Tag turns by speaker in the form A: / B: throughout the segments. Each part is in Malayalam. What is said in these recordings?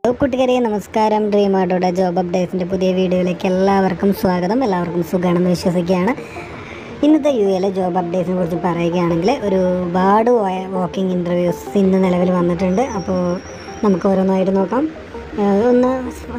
A: കൂട്ടുകാരെ നമസ്കാരം ഡ്രീം ആർട്ടോടെ ജോബ് അപ്ഡേറ്റ്സിൻ്റെ പുതിയ വീഡിയോയിലേക്ക് എല്ലാവർക്കും സ്വാഗതം എല്ലാവർക്കും സുഖമാണെന്ന് വിശ്വസിക്കുകയാണ് ഇന്നത്തെ യു എയിലെ ജോബ് അപ്ഡേറ്റ്സിനെ കുറിച്ച് പറയുകയാണെങ്കിൽ ഒരുപാട് വാക്കിംഗ് ഇൻ്റർവ്യൂസ് ഇന്ന് നിലവിൽ വന്നിട്ടുണ്ട് അപ്പോൾ നമുക്ക് ഓരോന്നായിട്ട് നോക്കാം ഏഹ് ഒന്ന്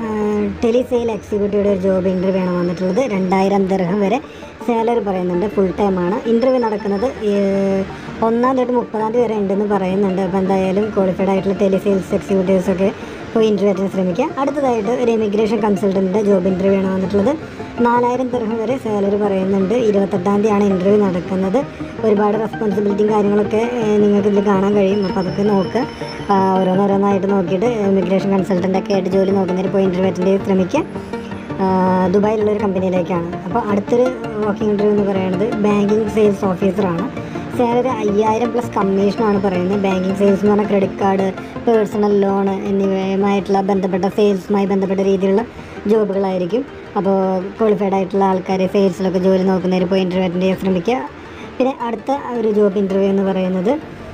A: ടെലിസെയിൽ എക്സിക്യൂട്ടീവുടെ ഒരു ജോബ് ഇൻ്റർവ്യൂ ആണ് വന്നിട്ടുള്ളത് രണ്ടായിരം ദിർഹം വരെ സാലറി പറയുന്നുണ്ട് ഫുൾ ടൈമാണ് ഇൻ്റർവ്യൂ നടക്കുന്നത് ഏഹ് ഒന്നാം തൊട്ട് മുപ്പതാം തീയതി വരെ ഉണ്ടെന്ന് പറയുന്നുണ്ട് അപ്പോൾ എന്തായാലും ക്വാളിഫൈഡ് ആയിട്ടുള്ള ടെലിസെയിൽസ് എക്സിക്യൂട്ടീവ്സ് ഒക്കെ പോയി ഇൻ്റർവ്യൂ അറ്റൻഡ് ശ്രമിക്കുക അടുത്തതായിട്ട് ഒരു ഇമിഗ്രേഷൻ കൺസൾട്ടൻറ്റിൻ്റെ ജോബ് ഇൻ്റർവ്യൂ ആണ് വന്നിട്ടുള്ളത് നാലായിരം ദിർഹം വരെ സാലറി പറയുന്നുണ്ട് ഇരുപത്തെട്ടാം തീയതിയാണ് ഇൻ്റർവ്യൂ നടക്കുന്നത് ഒരുപാട് റെസ്പോൺസിബിലിറ്റിയും കാര്യങ്ങളൊക്കെ ഏഹ് നിങ്ങൾക്ക് ഇതിൽ കാണാൻ കഴിയും അപ്പോൾ അതൊക്കെ നോക്കുക ആ, ഓരോന്നോരോന്നായിട്ട് നോക്കിയിട്ട് ഇമിഗ്രേഷൻ കൺസൾട്ടൻ്റ് ഒക്കെ ആയിട്ട് ജോലി നോക്കുന്നതിന് പോയി ഇൻ്റർവ്യൂ അറ്റൻഡ് ചെയ്ത് ശ്രമിക്കുക ആ, ദുബായിലുള്ള ഒരു കമ്പനിയിലേക്കാണ് അപ്പോൾ അടുത്തൊരു വർക്കിംഗ് ഇൻ്റർവ്യൂ എന്ന് പറയുന്നത് ബാങ്കിങ് സെയിൽസ് ഓഫീസറാണ് സാലറി അയ്യായിരം പ്ലസ് കമ്മീഷനാണ് പറയുന്നത് ബാങ്കിങ് സെയിൽസ് എന്ന് പറഞ്ഞാൽ ക്രെഡിറ്റ് കാർഡ് പേഴ്സണൽ ലോൺ എന്നിവയുമായിട്ടുള്ള ബന്ധപ്പെട്ട സെയിൽസുമായി ബന്ധപ്പെട്ട രീതിയിലുള്ള ജോബുകളായിരിക്കും അപ്പോൾ ക്വാളിഫൈഡ് ആയിട്ടുള്ള ആൾക്കാർ സെയിൽസിലൊക്കെ ജോലി നോക്കുന്നവർ പോയി ഇൻ്റർവ്യൂ അറ്റൻഡ് ചെയ്യാൻ ശ്രമിക്കുക പിന്നെ അടുത്ത ഒരു ജോബ് ഇൻ്റർവ്യൂ എന്ന് പറയുന്നത്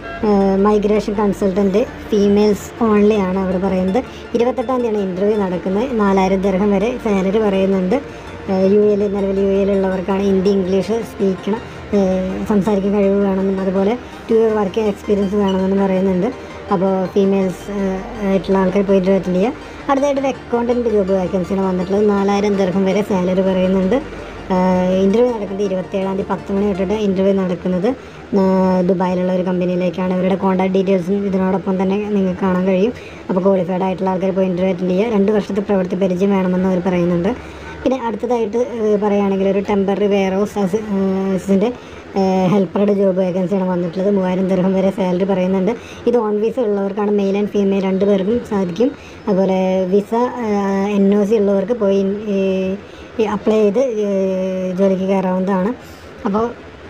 A: മൈഗ്രേഷൻ കൺസൾട്ടൻറ്റ് ഫീമെയിൽസ് ഓൺലി ആണ് അവിടെ പറയുന്നത് ഇരുപത്തെട്ടാം തീയതിയാണ് ഇൻ്റർവ്യൂ നടക്കുന്നത് നാലായിരം ദിർഹം വരെ സാലറി പറയുന്നുണ്ട് യു എയിൽ നിലവിൽ യു എയിലുള്ളവർക്കാണ് ഹിന്ദി ഇംഗ്ലീഷ് സ്പീക്കണം സംസാരിക്കാൻ കഴിവ് വേണമെന്നും അതുപോലെ ടു ഇയർ വർക്കിംഗ് എക്സ്പീരിയൻസ് വേണമെന്നും പറയുന്നുണ്ട് അപ്പോൾ ഫീമെയിൽസ് ആയിട്ടുള്ള ആൾക്കാർ പോയി ഇൻ്റർവ്യൂ അറ്റൻഡ് ചെയ്യുക അടുത്തായിട്ട് ഒരു അക്കൗണ്ടൻറ്റ് ജോബ് വേക്കൻസിയാണ് വന്നിട്ടുള്ളത് നാലായിരം ദിർഹം വരെ സാലറി പറയുന്നുണ്ട് ഇൻ്റർവ്യൂ നടക്കുന്നത് ഇരുപത്തേഴാം തീയതി പത്ത് മണി തൊട്ടിട്ട് ഇൻ്റർവ്യൂ നടക്കുന്നത് ആ, ദുബായിലുള്ള ഒരു കമ്പനിയിലേക്കാണ് ഇവരുടെ കോൺടാക്ട് ഡീറ്റെയിൽസും ഇതിനോടൊപ്പം തന്നെ നിങ്ങൾക്ക് കാണാൻ കഴിയും അപ്പോൾ ക്വാളിഫൈഡ് ആയിട്ടുള്ള ആൾക്കാർ പോയി ഇൻ്റർവ്യൂ അറ്റൻഡ് ചെയ്യുക രണ്ട് വർഷത്തെ പ്രവൃത്തി പരിചയം വേണമെന്ന് അവർ പറയുന്നുണ്ട് പിന്നെ അടുത്തതായിട്ട് ഏഹ്, പറയുകയാണെങ്കിൽ ഒരു ടെമ്പററി വെയർ ഹൗസ് അസിൻ്റെ ഹെൽപ്പറുടെ ജോബ് വേക്കൻസിയാണ് വന്നിട്ടുള്ളത് മൂവായിരം ദിർഹം വരെ സാലറി പറയുന്നുണ്ട് ഇത് ഓൺ വിസ ഉള്ളവർക്കാണ് മെയിൽ ആൻഡ് ഫീമെയിൽ രണ്ട് പേർക്കും സാധിക്കും അതുപോലെ വിസ എൻ ഒ സി ഉള്ളവർക്ക് പോയി അപ്ലൈ ചെയ്ത് ഏഹ്, ജോലിക്ക് കയറാവുന്നതാണ് അപ്പോൾ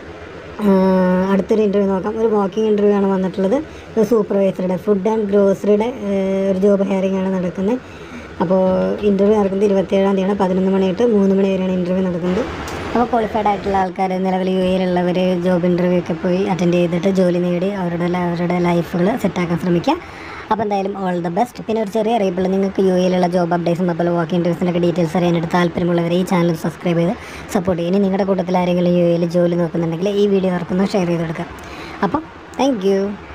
A: ആഹ് അടുത്തൊരു ഇൻ്റർവ്യൂ നോക്കാം ഒരു വാക്കിംഗ് ഇൻ്റർവ്യൂ ആണ് വന്നിട്ടുള്ളത് ഒരു സൂപ്പർവൈസറുടെ ഫുഡ് ആൻഡ് ഗ്രോസറിയുടെ ഒരു ജോബ് ഹെയറിംഗ് ആണ് നടക്കുന്നത് അപ്പോൾ ഇൻ്റർവ്യൂ നടക്കുന്നത് ഇരുപത്തേഴാം തീയതിയാണ് പതിനൊന്ന് മണി തൊട്ട് മൂന്ന് മണി വരെയാണ് ഇൻ്റർവ്യൂ നടക്കുന്നത് അപ്പോൾ ക്വാളിഫൈഡ് ആയിട്ടുള്ള ആൾക്കാർ നിലവിൽ യു എയിലുള്ളവർ ജോബ് ഇൻ്റർവ്യൂ ഒക്കെ പോയി അറ്റൻഡ് ചെയ്തിട്ട് ജോലി നേടി അവരുടെ ല- അവരുടെ ലൈഫുകൾ സെറ്റാക്കാൻ ശ്രമിക്കുക അപ്പോൾ എന്തായാലും ഓൾ ദ ബെസ്റ്റ് പിന്നെ ഒരു ചെറിയ അറിയിപ്പുള്ള നിങ്ങൾക്ക് യു എയിലുള്ള ജോബ് അപ്ഡേറ്റ്സും അതുപോലെ വാക്കിംഗ് ഇൻ്റർവ്യൂസിൻ്റെ ഡീറ്റെയിൽസ് അറിയാനായിട്ട് താല്പര്യമുള്ളവർ ഈ ചാനൽ സബ്സ്ക്രൈബ് ചെയ്ത് സപ്പോർട്ട് ചെയ്യും ഇനി നിങ്ങളുടെ കൂട്ടത്തിൽ ആരെങ്കിലും യു എയിൽ ജോലി നോക്കുന്നുണ്ടെങ്കിൽ ഈ വീഡിയോ ഓർക്കുന്നു ഷെയർ ചെയ്ത് കൊടുക്കുക അപ്പം താങ്ക് യു